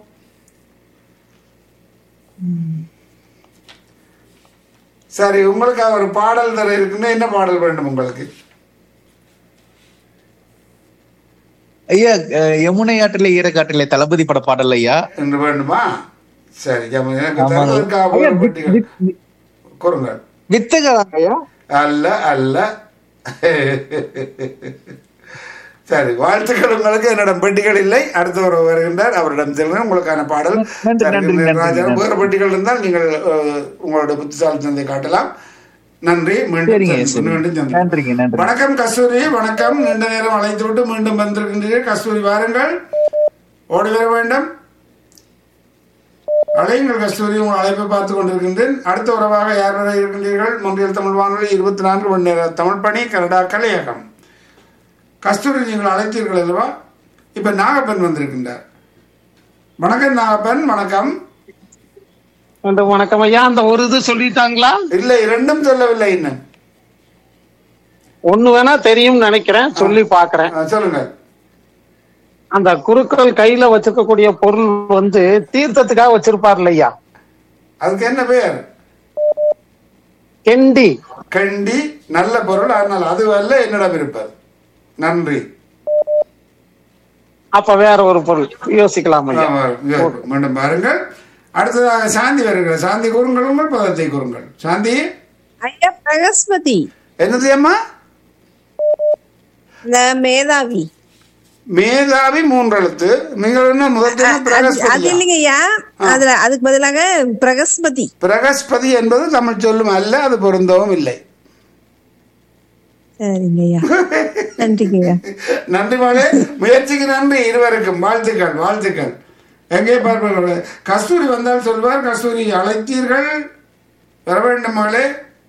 சரி உங்களுக்கு ஒரு பாடல் தர இருக்குன்னா என்ன பாடல் வேண்டும் உங்களுக்கு ஐயா அஹ், யமுனை ஆற்றிலே ஈரக்காற்றிலே தளபதி பட பாடல் ஐயா என்று வேண்டுமா சரி ஜம- எனக்கு ஆமாங்க. தருவதற்காக ஐயா, ஒரு வித்- பெட்டிகள் வித்- வித்- கூறுங்கள் வித்தகராங்க ஐயா அல்ல அல்ல சரி வாழ்த்துக்கள் உங்களுக்கு என்னிடம் பெட்டிகள் இல்லை அடுத்தவர் வருகின்றார் அவரிடம் செல்கிறேன் உங்களுக்கான பாடல் நன்றி, சரி, நன்றி, நன்றி, ராஜா, நன்றி. வேறு பெட்டிகள் இருந்தால் நீங்கள் அஹ், உங்களுடைய புத்திசாலித்தனத்தை காட்டலாம் நன்றி மீண்டும் சரிங்க, சந்திப்போம். சரிங்க. மீண்டும் சந்திப்போம். நன்றிங்க, நன்றி. வணக்கம் கஸ்தூரி வணக்கம் நீண்ட நேரம் அழைத்து விட்டு மீண்டும் வந்திருக்கின்றீர்கள் கஸ்தூரி வாருங்கள் ஓடி வர வேண்டும் அழையுங்கள் கஸ்தூரி உங்கள் அழைப்பை பார்த்து கொண்டிருக்கின்றேன் அடுத்த உறவாக யார் வரை இருக்கின்றீர்கள் மொன்றியல் தமிழ் வானொலி இருபத்தி நான்கு மணி நேர தமிழ் பணி கனடா கலையகம் கஸ்தூரி நீங்கள் அழைத்தீர்கள் அல்லவா இப்ப நாகப்பன் வந்திருக்கின்றார் வணக்கம் நாகப்பன் வணக்கம் அந்த வணக்கம் ஐயா அந்த ஒரு இது சொல்லிட்டாங்களா இல்லை இரண்டும் சொல்லவில்லை இன்னும் ஒண்ணு வேணா தெரியும்னு நினைக்கிறேன் சொல்லி பாக்குறேன் ஆ, சொல்லுங்கள் அந்த குருக்கள் கையில வச்சிருக்கக்கூடிய பொருள் வந்து தீர்த்தத்துக்காக வச்சிருப்பார்ல ஐயா அதுக்கு என்ன பெயர் கெண்டி கண்டி நல்ல பொருள் ஆனால் அது அல்ல என்னிடம் இருப்பது நன்றி அப்ப வேற ஒரு பொருள் யோசிக்கலாம் ஐயா ஆமா, இதோ, மீண்டும் பாருங்கள் அடுத்ததாக சாந்தி வருகிறது சாந்தி கூறுங்கள் உங்கள் பதத்தை கூறுங்கள் சாந்தி ஐயா பிரகஸ்பதி என்னது அம்மா இந்த மேதாவி மேதாவி மூன்று எழுத்து நீங்கள் என்ன முதல் அது- அது பிரகஸ்பதி இல்லைங்க ஐயா அதுல அதுக்கு பதிலாக பிரகஸ்பதி பிரகஸ்பதி என்பது தமிழ் சொல்லும் அல்ல அது பொருந்தவும் இல்லை சரிங்க ஐயா நன்றிங்க ஐயா நன்றி மகளே முயற்சிக்கு நன்றி இருவருக்கும் வாழ்த்துக்கள் வாழ்த்துக்கள் எங்கே பார்ப்பீர்கள் கஸ்தூரி வந்தால் சொல்வார் கஸ்தூரி அழைத்தீர்கள் வர வேண்டும் மகளே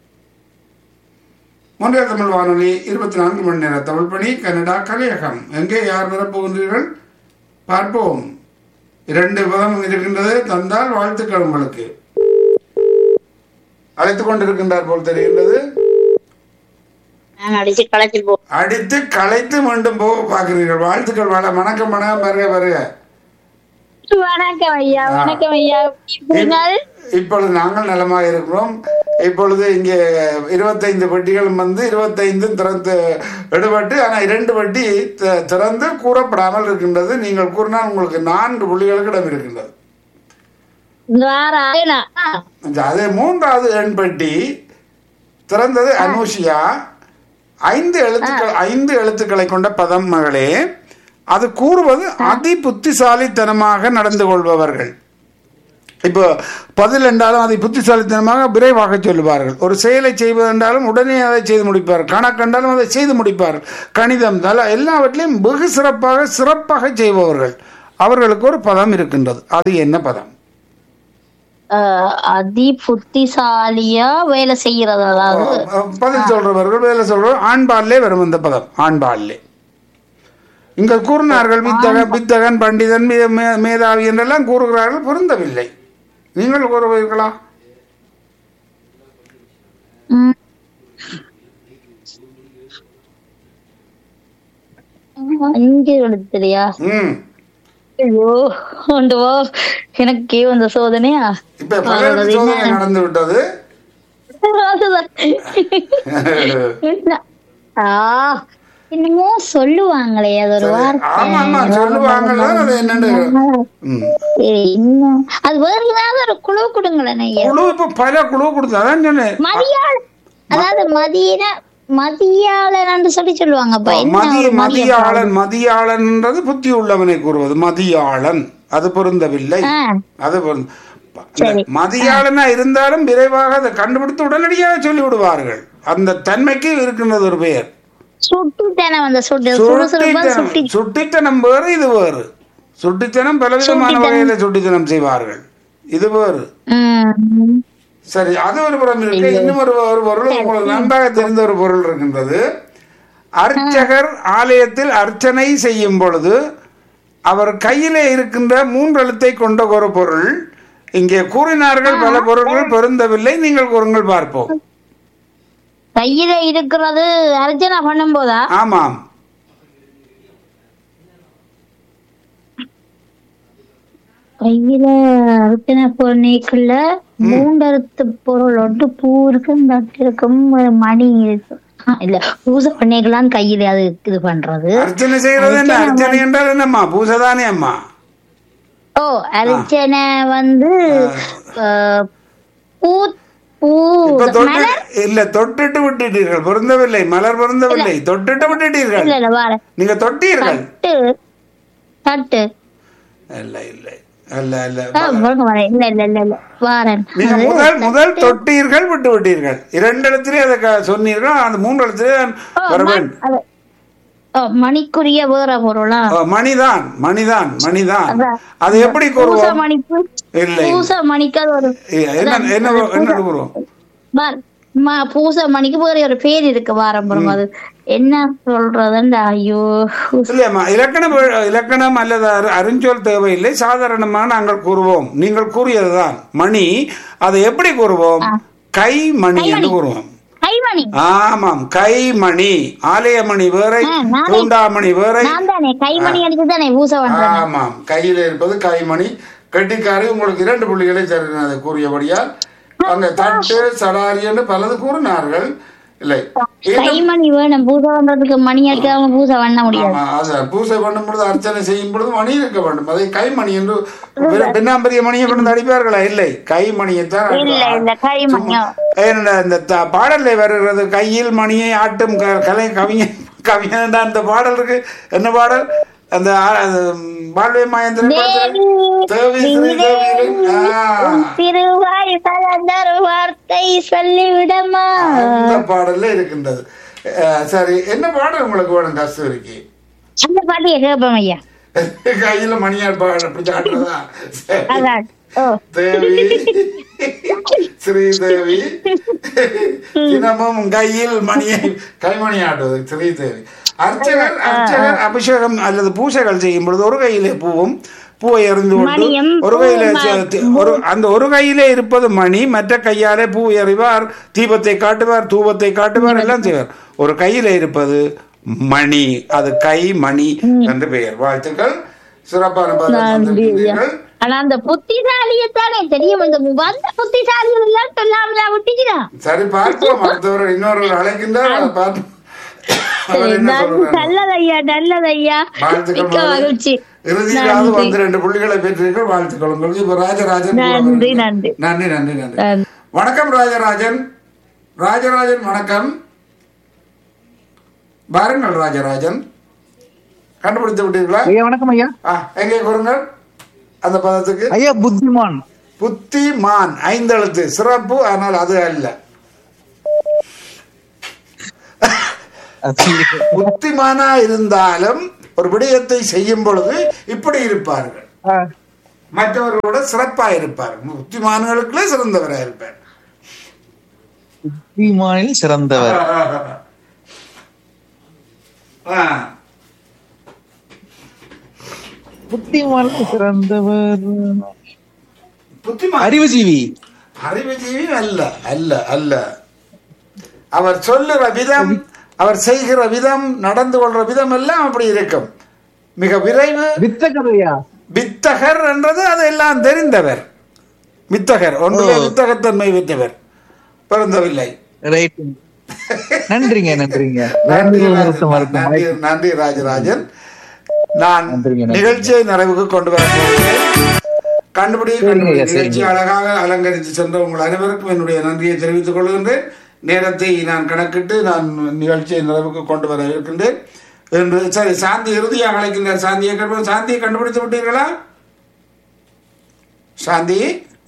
மூன்றிய தமிழ் வானொலி இருபத்தி நான்கு மணி நேர தமிழ் பணி கனடா கலையகம் எங்கே யார் வரப்போகின்றீர்கள் பார்ப்போம் இரண்டு பதம் இருக்கின்றது தந்தால் வாழ்த்துக்கள் உங்களுக்கு அழைத்துக் கொண்டிருக்கின்றார் போல் தெரிகின்றது நான் அடிச்சு களைச்சு போ அடித்து களைத்து மீண்டும் போக பார்க்கிறீர்கள் வாழ்த்துக்கள் வாழ வணக்கம் வணக்கம் வருக வருக வணக்கம் ஐயா வணக்கம் ஐயா இப்படிங்கள் இப்பொழுது நாங்கள் நலமாக இருக்கிறோம் இப்பொழுது இங்கே இருபத்தைந்து பெட்டிகளும் வந்து இருபத்தைந்தும் திறந்து எடுபட்டு ஆனால் இரண்டு பெட்டி தி- திறந்து கூறப்படாமல் இருக்கின்றது நீங்கள் கூறினால் உங்களுக்கு நான்கு புள்ளிகளுக்கு இடம் இருக்கின்றது இந்த வாரம் ஆயினா அதே மூன்றாவது எண் பெட்டி திறந்தது அனுஷியா ஐந்து எழுத்துக்கள் ஐந்து எழுத்துக்களை கொண்ட பதம் மகளே அது கூறுவது அதி புத்திசாலித்தனமாக நடந்து கொள்பவர்கள் இப்போ பதில் என்றாலும் அதை புத்திசாலித்தனமாக விரைவாக சொல்லுவார்கள் ஒரு செயலை செய்வதென்றாலும் உடனே அதை செய்து முடிப்பார் கணக்கென்றாலும் அதை செய்து முடிப்பார் கணிதம் தல எல்லாவற்றையும் வெகு சிறப்பாக சிறப்பாக செய்பவர்கள் அவர்களுக்கு ஒரு பதம் இருக்கின்றது அது என்ன பதம் அஹ், அதி புத்திசாலியா வேலை செய்யறது அதாவது அஹ் பதில் சொல்றவர்கள் வேலை சொல்றவர் ஆண்பால்லே வரும் இந்த பதம் ஆண்பால்லே இங்க கூறினார்கள் வித்தகன் வித்தகன் பண்டிதன் மே- மே- மேதாவி என்றெல்லாம் கூறுகிறார்கள் பொருந்தவில்லை நீங்கள் கூறுவீர்களா ம். அஞ்சு எழுத்துலையா ம் ஐயோ ஆண்டவா எனக்கே வந்த சோதனையா இப்ப பலருக்கு சோதனை நடந்து விட்டது அதுதான். என்ன? ஆ, என்னமோ சொல்லுவாங்களே அது ஒரு வார்த்தை ஆமா ஆமா சொல்லுவாங்கல்ல அது என்னன்னு ம். ஏய், இன்னும் அது வேற ஏதாவது ஒரு குழு கொடுங்களேன் ஐயா குழு இப்ப பல குழு கொடுத்தா அதான் சொன்னேன் மதியாள அதாவது மதியன மதியாளன்னு சொல்லி சொல்லுவாங்கப்பா என்ன மதிய ஒரு மதிய மதியாளன் மதியாளன்ன்றது புத்தி உள்ளவனை கூறுவது மதியாளன் அது பொருந்தவில்லை ஆ, அது பொருந்த அந்த மதியாளனா இருந்தாலும் விரைவாக அதை கண்டுபிடித்து உடனடியாக சொல்லி விடுவார்கள் அந்த தன்மைக்கு இருக்கின்றது ஒரு பெயர் சுட்டுத்தனம் அந்த சுட்டு சுறுசுறுப்பா சுட்டித்தனம் சுட்டி சுட்டித்தனம் வேறு இது வேறு சுட்டித்தனம் பலவிதமான வகையில சுட்டித்தனம் செய்வார்கள் இது வேறு ம். சரி அது ஒரு புறம் இருக்கு இன்னும் ஒரு ஒரு பொருள் உங்களுக்கு நன்றாக தெரிந்த ஒரு பொருள் இருக்கின்றது அர்ச்சகர் ஆலயத்தில் அர்ச்சனை செய்யும் பொழுது அவர் கையிலே இருக்கின்ற மூன்று எழுத்தை கொண்ட ஒரு பொருள் இங்கே கூறினார்கள் பல பொருள்கள் பொருந்தவில்லை நீங்கள் கூறுங்கள் பார்ப்போம் கையில இருக்கிறது அர்ச்சனை பண்ணும் போதா ஆமாம் கையில அர்ச்சனை பொருளைக்குள்ள மூண்டறுத்து பொருள் ஒட்டு பூ இருக்கும் தட்டு இருக்கும் ஒரு மணி இருக்கு ஆ, இல்ல பூஜை பண்ணிக்கலாம் கையில அது இது பண்றது அர்ச்சனை செய்யறது என்ன அர்ச்சனை என்றால் என்னம்மா பூசைதானே அம்மா ஓ அர்ச்சனை வந்து அஹ், பூ பூ இப்ப தொட்டு இல்ல தொட்டுட்டு விட்டுட்டீர்கள் பொருந்தவில்லை மலர் பொருந்தவில்லை தொட்டுட்டு விட்டுட்டீர்கள் இல்ல இல்ல வார நீங்க தொட்டீர்கள் தட்டு தட்டு இல்ல இல்லை அல்ல இல்ல ஆ, பாருங்க வரேன் இல்ல இல்ல இல்ல இல்ல வாரேன் நீங்க முதல் முதல் தொட்டீர்கள் விட்டு விட்டீர்கள் இரண்டு இடத்திலே அதை க- சொன்னீர்கள் அந்த மூன்று இடத்திலே வர வேண்டும் அது- ஓ, மணிக்குரிய வேற பொருளா ஓ, மணிதான் மணிதான் மணிதான் அதான். அது எப்படி பூச கூறுவோம் மணிக்கு இல்லை பூச மணிக்கு அது ஒரு என்ன என்ன என்ன கூறுவோம் பார், ம- பூச மணிக்கு வேற ஒரு பேர் இருக்கு வாரம்பரம் அது என்ன சொல்றதுண்டா ஐயோ இல்லையம்மா இலக்கணம் வே- இலக்கணம் அல்லது அரு- அருஞ்சொல் தேவையில்லை சாதாரணமாக நாங்கள் கூறுவோம் நீங்கள் கூறியதுதான் மணி அதை எப்படி கூறுவோம் கை மணி என்று கூறுவோம் கைமணி ஆமாம் கைமணி ஆலயமணி வேறை ஆ, நானே- தூண்டாமணி வேறை நான் தானே கைமணி அடிச்சு தானே பூச பண்றேன் ஆமாம் கையில் இருப்பது கைமணி கெட்டிக்காரி உங்களுக்கு இரண்டு புள்ளிகளை தருகிறேன் அதை கூறியபடியால் அங்க தட்டு சடாரி என்று பலது கூறினார்கள் இல்லை இன்னும் கைமணி வேணும் பூசை பண்றதுக்கு மணி அடிக்காம பூசை பண்ண முடியாது ஆமா அது பூசை பண்ணும் பொழுது அர்ச்சனை செய்யும் பொழுது மணி இருக்க வேண்டும் அதை கைமணி என்று பின்ன- பின்னாம்பரிய மணியை கொண்டு வந்து அடிப்பார்களா இல்லை கைமணியைத்தான் இல்ல இல்ல அடிப்பார்கள். கைமணியோ ஏனென்றால் இந்த த- பாடல்ல வருகிறது கையில் மணியை ஆட்டும் க- கலை கவிஞன் கவிஞன் அந்த பாடல் இருக்கு என்ன பாடல் அந்த ஆ- அது, ம், வாழ்வே மாயந்திரன் தேவி, தேவி ஸ்ரீ தேவி உன் திருவாய் கலந்தர் வார்த்தை சொல்லிவிடமா அந்த பாடல்ல இருக்கின்றது அஹ், சரி என்ன பாடல் உங்களுக்கு வேணும் கஸ்தூரிக்கு அந்த பாட்டிய கேட்போம் ஐயா கையில மணியார் பாடல் அப்படி ஆடுறதா சரி. அதான் ஓ தேவி ஸ்ரீதேவி தினமும் கையில் மணியை கைமணி ஆடுவது ஸ்ரீதேவி அர்ச்சகர் அர்ச்சகர் அபிஷேகம் அல்லது பூசைகள் செய்யும் பொழுது ஒரு கையிலே பூவும் பூவை எறிந்து கொண்டு மணியும் ஒரு கையிலே பூவும் சே- தி- ஒரு அந்த ஒரு கையிலே இருப்பது மணி மற்ற கையாலே பூ எறிவார் தீபத்தை காட்டுவார் தூபத்தை காட்டுவார் எல்லாம் செய்வார் ஒரு கையிலே இருப்பது மணி அது கை மணி என்று பெயர் வாழ்த்துக்கள் சிறப்பான பதில் நன்றி ஐயா தந்திருக்கிறீர்கள். ஆனா அந்த புத்திசாலியத்தானே தெரியும் இந்த வந்த புத்திசாலிகள் எல்லாம் சொல்லாமலா விட்டுக்கிறான் சரி பார்ப்போம் அடுத்தவர் இன்னொரு அழைக்கின்றார் அதை பார்ப்போம் அவர் என்ன சொல்றாரு? நல்லது ஐயா நல்லது ஐயா வாழ்த்துக்கள் மிக்க மகளே. மகிழ்ச்சி இறுதியிலாவது நன்றி. வந்து ரெண்டு புள்ளிகளை பெற்றீர்கள் வாழ்த்துக்கள் உங்களுக்கு இப்ப ராஜராஜன் கூட நன்றி, வருகிறார். நன்றி. நன்றி நன்றி நன்றி நன்றி. வணக்கம் ராஜராஜன் ராஜராஜன் வணக்கம் பாருங்கள் ராஜராஜன் கண்டுபிடித்து விட்டீர்களா ஐயா வணக்கம் ஐயா ஆ, எங்கே கூறுங்கள் அந்த பதத்துக்கு ஐயா புத்திமான் புத்திமான் ஐந்தெழுத்து சிறப்பு ஆனால் அது அல்ல புத்திமானா இருந்தாலும் ஒரு விடயத்தை செய்யும் பொழுது இப்படி இருப்பார்கள் ஆ. மற்றவர்களோட சிறப்பாக இருப்பார் புத்திமான்களுக்குள்ளே சிறந்தவராக இருப்பார் புத்திமானில் சிறந்தவர் ஆ. புத்திமானில் சிறந்தவர் புத்திமான் அறிவுஜீவி அறிவுஜீவி அல்ல அல்ல அல்ல அவர் சொல்லுற விதம் அவர் செய்கிற விதம் நடந்து கொள்ற விதம் எல்லாம் அப்படி இருக்கும் மிக விரைவு வித்தகதையா வித்தகர் என்றது அதெல்லாம் தெரிந்தவர் வித்தகர் ஒன்றுமே வித்தகத்தன்மை வித்தவர் பிறந்தவில்லை ரைட் நன்றிங்க நன்றிங்க நன்றி நன்றி ராஜ- மருத்துவ நன்றி நன்றி ராஜராஜன் நான் நன்றிங்க, நன்றி. நிகழ்ச்சியை நிறைவுக்கு கொண்டு வர போகிறேன் கண்டுபிடி சரிங்க, கண்டுபிடி சரிங்க. நிகழ்ச்சி அழகாக அலங்கரித்து சென்ற உங்கள் அனைவருக்கும் என்னுடைய நன்றியை தெரிவித்துக் கொள்கின்றேன் நேரத்தை நான் கணக்கிட்டு நான் நிகழ்ச்சியை நிறைவுக்கு கொண்டு வர இருக்கின்றேன் என்று சரி சாந்தி இறுதியாக அழைக்கின்றார் சாந்தியை கண்டு சாந்தியை கண்டுபிடித்து விட்டீர்களா சாந்தி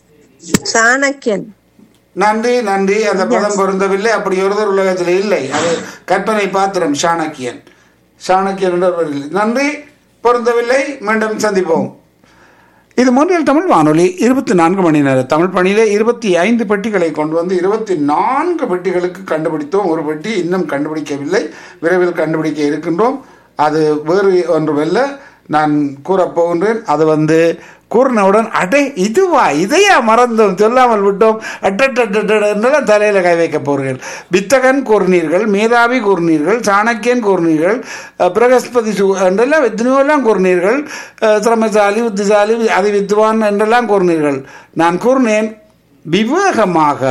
சாணக்கியன் நன்றி நன்றி அந்த பதம் பொருந்தவில்லை அப்படி ஒருவர் உலகத்தில் இல்லை அது கற்பனை பாத்திரம் சாணக்கியன் சாணக்கியன் என்றவர் இல்லை நன்றி பொருந்தவில்லை மீண்டும் சந்திப்போம் இது மொன்றியல் தமிழ் வானொலி இருபத்தி நான்கு மணி நேர தமிழ் பணியிலே இருபத்தி ஐந்து பெட்டிகளை கொண்டு வந்து இருபத்தி நான்கு பெட்டிகளுக்கு கண்டுபிடித்தோம் ஒரு பெட்டி இன்னும் கண்டுபிடிக்கவில்லை விரைவில் கண்டுபிடிக்க இருக்கின்றோம் அது வேறு ஒன்றுமல்ல நான் கூறப் போகின்றேன் அது வந்து கூறினவுடன் அடே இதுவா இதையா மறந்தோம் சொல்லாமல் விட்டோம் அட்டட்டெல்லாம் தலையில் கை வைக்க போறீர்கள் வித்தகன் கூறினீர்கள் மேதாவி கூறினீர்கள் சாணக்கியன் கூறினீர்கள் அஹ், பிரகஸ்பதி சு என்றெல்லாம் எத்தனையோலாம் கூறினீர்கள் அஹ், சிரமசாலி புத்திசாலி அதி வித்வான் என்றெல்லாம் கூறினீர்கள் நான் கூறினேன் விவேகமாக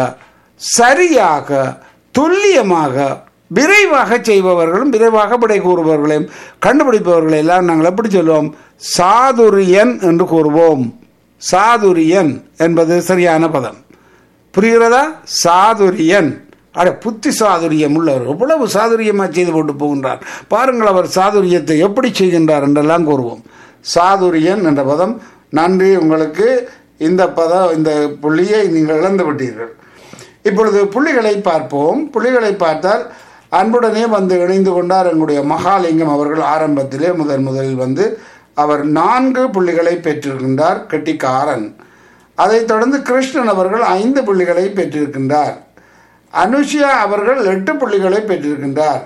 சரியாக துல்லியமாக விரைவாக செய்பவர்களும் விரைவாக விடை கூறுபவர்களையும் கண்டுபிடிப்பவர்களை எல்லாம் நாங்கள் எப்படி சொல்லுவோம் சாதுரியன் என்று கூறுவோம் சாதுரியன் என்பது சரியான பதம் புரிகிறதா சாதுரியன் அட புத்தி சாதுரியம் உள்ளவர் எவ்வளவு சாதுரியமா செய்து போட்டு போகின்றார் பாருங்கள் அவர் சாதுரியத்தை எப்படி செய்கின்றார் என்றெல்லாம் கூறுவோம் சாதுரியன் என்ற பதம் நன்றி உங்களுக்கு இந்த பதம் இந்த புள்ளியை நீங்கள் இழந்து விட்டீர்கள் இப்பொழுது புள்ளிகளை பார்ப்போம் புள்ளிகளை பார்த்தால் அன்புடனே வந்து இணைந்து கொண்டார் எங்களுடைய மகாலிங்கம் அவர்கள் ஆரம்பத்திலே முதல் முதலில் வந்து அவர் நான்கு புள்ளிகளை பெற்றிருக்கின்றார் கெட்டிக்காரன் அதைத் தொடர்ந்து கிருஷ்ணன் அவர்கள் ஐந்து புள்ளிகளை பெற்றிருக்கின்றார் அனுஷியா அவர்கள் எட்டு புள்ளிகளை பெற்றிருக்கின்றார்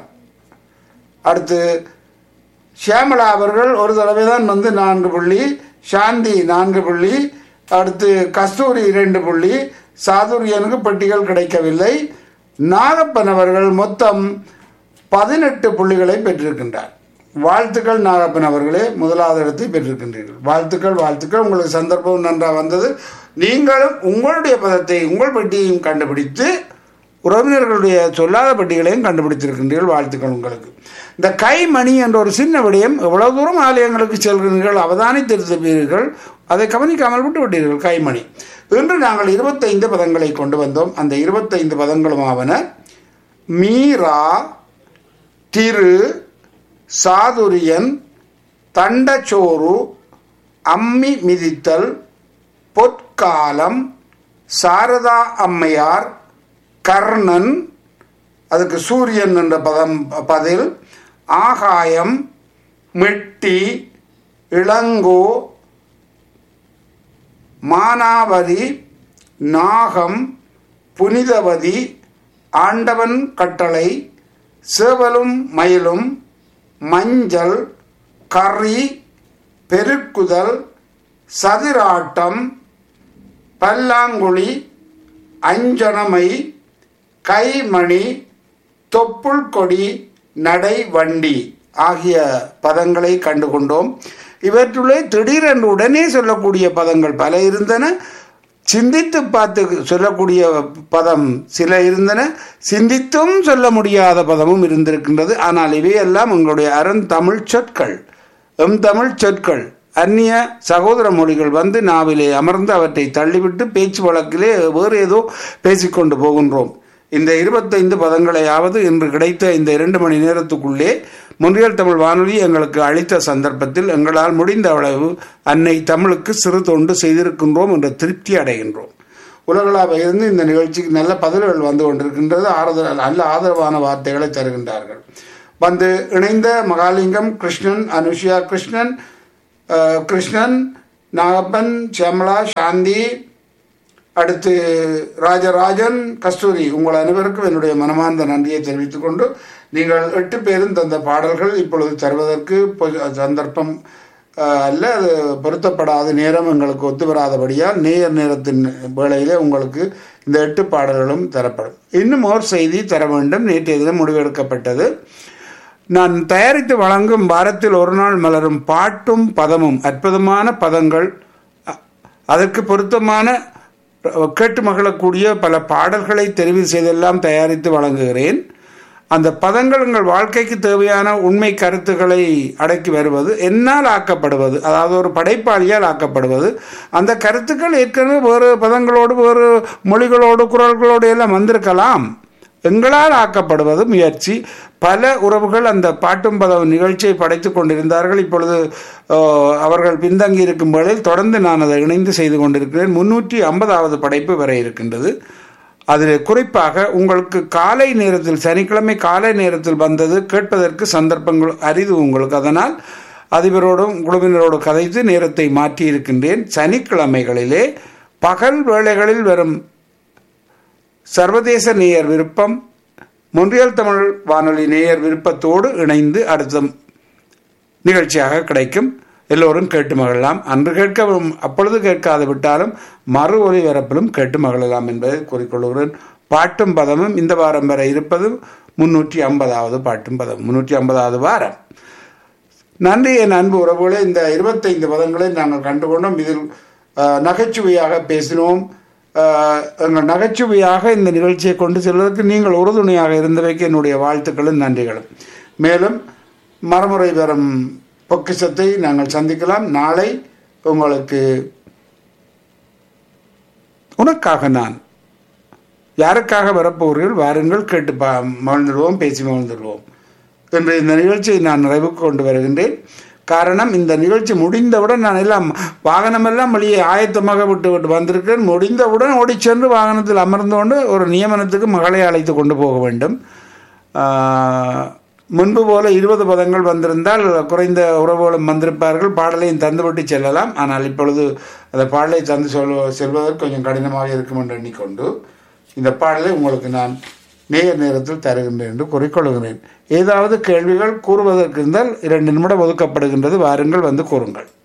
அடுத்து ஷியாமலா அவர்கள் ஒரு தடவை தான் வந்து நான்கு புள்ளி சாந்தி நான்கு புள்ளி அடுத்து கஸ்தூரி இரண்டு புள்ளி சாதுரியனுக்கு பெட்டிகள் கிடைக்கவில்லை நாகப்பன் அவர்கள் மொத்தம் பதினெட்டு புள்ளிகளை பெற்றிருக்கின்றார் வாழ்த்துக்கள் நாகப்பன் அவர்களே முதலாவது இடத்தை பெற்றிருக்கின்றீர்கள் வாழ்த்துக்கள் வாழ்த்துக்கள் உங்களுக்கு சந்தர்ப்பம் நன்றாக வந்தது நீங்களும் உங்களுடைய பதத்தை உங்கள் பெட்டியையும் கண்டுபிடித்து உறவினர்களுடைய சொல்லாத பெட்டிகளையும் கண்டுபிடித்திருக்கின்றீர்கள் வாழ்த்துக்கள் உங்களுக்கு இந்த கைமணி என்ற ஒரு சின்ன விடயம் எவ்வளவு தூரம் ஆலயங்களுக்கு செல்கிறீர்கள் அவதானித்திருப்பீர்கள் அதை கவனிக்காமல் விட்டு விட்டீர்கள் கைமணி இன்று நாங்கள் இருபத்தைந்து பதங்களை கொண்டு வந்தோம் அந்த இருபத்தைந்து பதங்களும் ஆவன மீரா திரு சாதுரியன் தண்டச்சோறு அம்மி மிதித்தல் பொற்காலம் சாரதா அம்மையார் கர்ணன் அதுக்கு சூரியன் என்ற பதம் பதில் ஆகாயம் மெட்டி இளங்கோ மானாவதி நாகம் புனிதவதி ஆண்டவன் கட்டளை சேவலும் மயிலும் மஞ்சள் கறி பெருக்குதல் சதிராட்டம் பல்லாங்குழி அஞ்சனமை கைமணி தொப்புள் கொடி நடை வண்டி ஆகிய பதங்களை கண்டு கொண்டோம் இவற்றுள்ளே திடீரென்று உடனே சொல்லக்கூடிய பதங்கள் பல இருந்தன சிந்தித்து பார்த்து சொல்லக்கூடிய பதம் சில இருந்தன சிந்தித்தும் சொல்ல முடியாத பதமும் இருந்திருக்கின்றது ஆனால் இவையெல்லாம் உங்களுடைய அறந்தமிழ் சொற்கள் எம் தமிழ் சொற்கள் அந்நிய சகோதர மொழிகள் வந்து நாவிலே அமர்ந்து அவற்றை தள்ளிவிட்டு பேச்சு வழக்கிலே வேறு ஏதோ பேசிக்கொண்டு போகின்றோம் இந்த இருபத்தைந்து பதங்களையாவது இன்று கிடைத்த இந்த இரண்டு மணி நேரத்துக்குள்ளே முன்றியல் தமிழ் வானொலி எங்களுக்கு அளித்த சந்தர்ப்பத்தில் எங்களால் முடிந்த அளவு அன்னை தமிழுக்கு சிறு தொண்டு செய்திருக்கின்றோம் என்ற திருப்தி அடைகின்றோம் உலகளாக இருந்து இந்த நிகழ்ச்சிக்கு நல்ல பதில்கள் வந்து கொண்டிருக்கின்றது ஆறுதல் நல்ல ஆதரவான வார்த்தைகளை தருகின்றார்கள் வந்து இணைந்த மகாலிங்கம் கிருஷ்ணன் அனுஷியா கிருஷ்ணன் அஹ், கிருஷ்ணன் நாகப்பன் சியாமலா சாந்தி அடுத்து ராஜராஜன் கஸ்தூரி உங்கள் அனைவருக்கும் என்னுடைய மனமார்ந்த நன்றியை தெரிவித்துக் கொண்டு நீங்கள் எட்டு பேரும் தந்த பாடல்கள் இப்பொழுது தருவதற்கு பொ- சந்தர்ப்பம் அஹ், அல்ல அது பொருத்தப்படாத நேரம் எங்களுக்கு ஒத்து வராதபடியால் நேர் நேரத்தின் வேளையிலே உங்களுக்கு இந்த எட்டு பாடல்களும் தரப்படும் இன்னும் ஓர் செய்தி தர வேண்டும் நேற்றைய தினம் முடிவெடுக்கப்பட்டது நான் தயாரித்து வழங்கும் வாரத்தில் ஒரு நாள் மலரும் பாட்டும் பதமும் அற்புதமான பதங்கள் அ- அதற்கு பொருத்தமான அஹ், கேட்டு மகிழக்கூடிய பல பாடல்களை தெரிவு செய்தெல்லாம் தயாரித்து வழங்குகிறேன் அந்த பதங்கள் உங்கள் வாழ்க்கைக்கு தேவையான உண்மை கருத்துக்களை அடக்கி வருவது என்னால் ஆக்கப்படுவது அதாவது ஒரு படைப்பாளியால் ஆக்கப்படுவது அந்த கருத்துக்கள் ஏற்கனவே வேறு பதங்களோடு வேறு மொழிகளோடு குரல்களோடு எல்லாம் வந்திருக்கலாம் எங்களால் ஆக்கப்படுவது முயற்சி பல உறவுகள் அந்த பாட்டும் பதவும் நிகழ்ச்சியை படைத்துக் கொண்டிருந்தார்கள் இப்பொழுது அஹ், அவர்கள் பின்தங்கி இருக்கும் வேளையில் தொடர்ந்து நான் அதை இணைந்து செய்து கொண்டிருக்கிறேன் முன்னூற்றி ஐம்பதாவது படைப்பு வர இருக்கின்றது அதில் குறிப்பாக உங்களுக்கு காலை நேரத்தில் சனிக்கிழமை காலை நேரத்தில் வந்தது கேட்பதற்கு சந்தர்ப்பங்கள் அரிது உங்களுக்கு அதனால் அதிபரோடும் குழுவினரோடு கதைத்து நேரத்தை மாற்றி இருக்கின்றேன் சனிக்கிழமைகளிலே பகல் வேளைகளில் வரும் சர்வதேச நேயர் விருப்பம் மொன்றியல் தமிழ் வானொலி நேயர் விருப்பத்தோடு இணைந்து அடுத்த நிகழ்ச்சியாக கிடைக்கும் எல்லோரும் கேட்டு மகிழலாம் அன்று கேட்கவும் அப்பொழுது கேட்காது விட்டாலும் மறு ஒலிபரப்பிலும் கேட்டு மகிழலாம் என்பதை கூறிக்கொள்கிறேன் பாட்டும் பதமும் இந்த வாரம் வரை இருப்பது முன்னூற்றி ஐம்பதாவது பாட்டும் பதம் முன்னூற்றி ஐம்பதாவது வாரம் நன்றி என் அன்பு உறவுகளே இந்த இருபத்தைந்து பதங்களை நாங்கள் கண்டுகொண்டோம் இதில் அஹ், நகைச்சுவையாக பேசினோம் அஹ், எங்கள் நகைச்சுவையாக இந்த நிகழ்ச்சியை கொண்டு செல்வதற்கு நீங்கள் உறுதுணையாக இருந்தவைக்கு என்னுடைய வாழ்த்துக்களும் நன்றிகளும் மேலும் மறுமுறை வரும் பொக்கிஷத்தை நாங்கள் சந்திக்கலாம் நாளை உங்களுக்கு உனக்காக நான் யாருக்காக வரப்போகிறீர்கள் வாருங்கள் கேட்டு பா மகிழ்ந்துடுவோம் பேசி மகிழ்ந்துடுவோம் என்று இந்த நிகழ்ச்சியை நான் நிறைவுக்கு கொண்டு வருகின்றேன் காரணம் இந்த நிகழ்ச்சி முடிந்தவுடன் நான் எல்லாம் வாகனமெல்லாம் வெளியே ஆயத்தமாக விட்டு விட்டு வந்திருக்கிறேன் முடிந்தவுடன் ஓடிச் சென்று வாகனத்தில் அமர்ந்து கொண்டு ஒரு நியமனத்துக்கு மகளை அழைத்து கொண்டு போக வேண்டும் ஆஹ், முன்பு போல இருபது பதங்கள் வந்திருந்தால் குறைந்த உறவுகளும் வந்திருப்பார்கள் பாடலையும் தந்துவிட்டு செல்லலாம் ஆனால் இப்பொழுது அந்த பாடலை தந்து சொல் செல்வதற்கு கொஞ்சம் கடினமாக இருக்கும் என்று எண்ணிக்கொண்டு இந்த பாடலை உங்களுக்கு நான் நேர் நேரத்தில் தருகின்றேன் என்று கூறிக்கொள்கிறேன் ஏதாவது கேள்விகள் கூறுவதற்கு இருந்தால் இரண்டு நிமிடம் ஒதுக்கப்படுகின்றது வாருங்கள் வந்து கூறுங்கள்